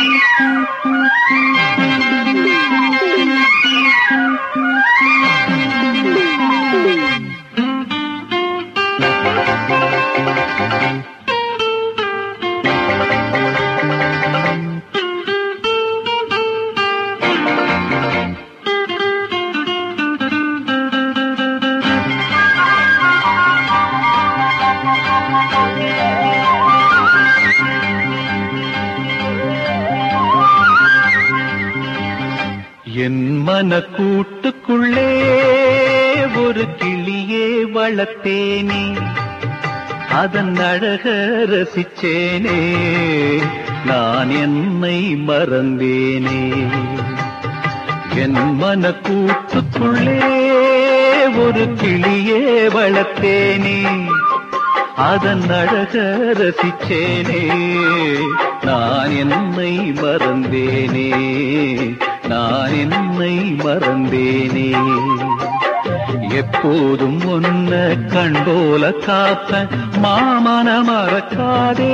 என் மன கூட்டுக்குள்ளே ஒரு கிளியே வளர்த்தேனே அதன் அழக ரசிச்சேனே நான் என்னை மறந்தேனே என் மன கூட்டுக்குள்ளே ஒரு கிளியே வளர்த்தேனே அதன் அழக ரசிச்சேனே நான் என்னை மறந்தேனே நான் என்னை மறந்தேனே எப்போதும் ஒன்ன கண் போல காப்ப மாமன மறக்காதே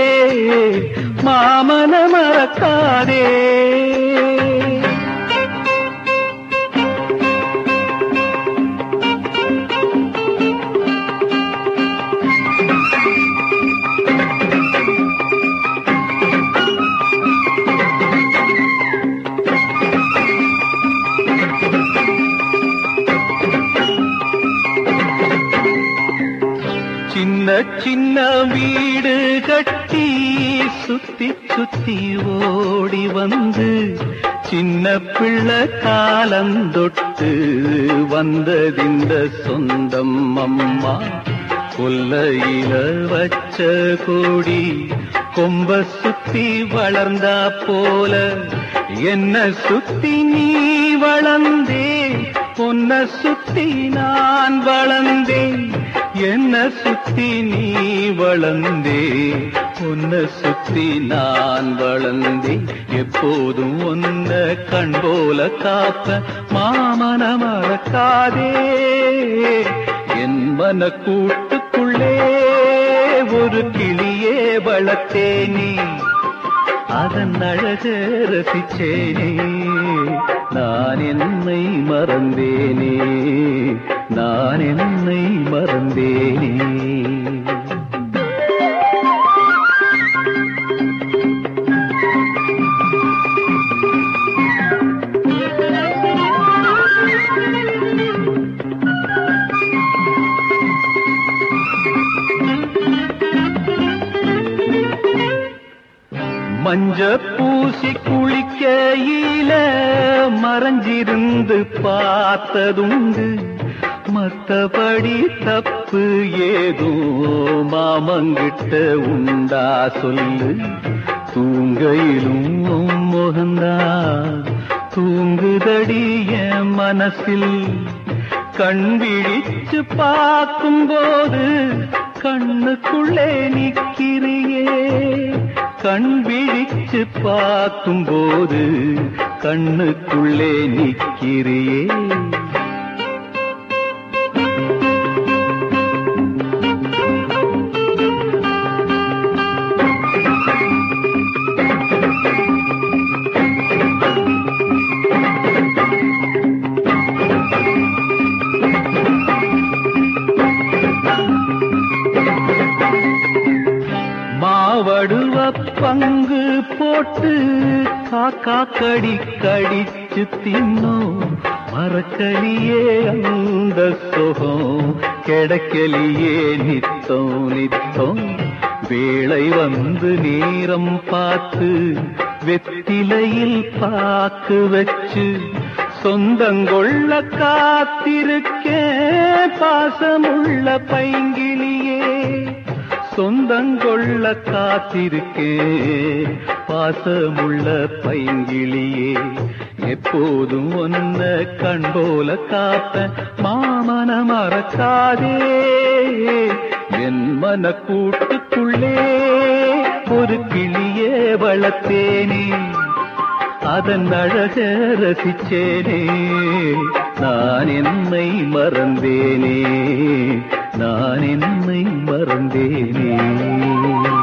மாமன மறக்காதே சின்ன சின்ன வீடு கட்டி சுத்தி சுத்தி ஓடி வந்து சின்ன பிள்ளை காலந்தொட்டு வந்ததிந்த சொந்தம் அம்மா கொல்லையில வச்ச கொடி கொம்ப சுத்தி வளர்ந்தா போல என்ன சுத்தி நீ வளர்ந்தே பொன்ன சுத்தி நான் வளர்ந்தேன் என்ன சுத்தி நீ வளர்ந்தே உன்ன சுத்தி நான் வளர்ந்தே எப்போதும் ஒன்ன கண் போல காப்ப மாமன மறக்காதே என் மன கூட்டுக்குள்ளே ஒரு கிளியே வளர்த்தேனே அதன் அழக ரசிச்சேனே நான் என்னை மறந்தேனே நான் என்னை மறந்தேனே மஞ்ச பூசி குளிக்கையில மறைஞ்சிருந்து பார்த்ததுண்டு மத்தபடி தப்பு ஏதோ மாமங்கிட்ட உண்டா சொல்லு தூங்கையிலும் உன் முகந்தா தூங்குதடி என் மனசில் கண் விழிச்சு பார்க்கும்போது கண்ணுக்குள்ளே நிக்கிறியே கண் விழிச்சு பார்க்கும்போது கண்ணுக்குள்ளே நிக்கிறியே மாவடுவ பங்கு போட்டு காக்கா கடி கடிச்சு தின்னோம் மறக்கலியே அந்த சுகம் கிடைக்கலியே நித்தம் நித்தம் வேளை வந்து நேரம் பார்த்து வெத்திலையில் பாக்கு வச்சு சொந்தங்கொள்ள காத்திருக்கேன் பாசமுள்ள பைங்கிலியே சொந்தங்கொள்ள காத்திருக்கே பாசமுள்ள பைங்கிளியே எப்போதும் ஒன்ன கண் போல காப்ப மாமன மறக்காதே என் மன கூட்டுக்குள்ளே ஒரு கிளியே வளர்த்தேனே அதன் அழக ரசிச்சேனே நான் என்னை மறந்தேனே நான் என்னை மறந்தேனே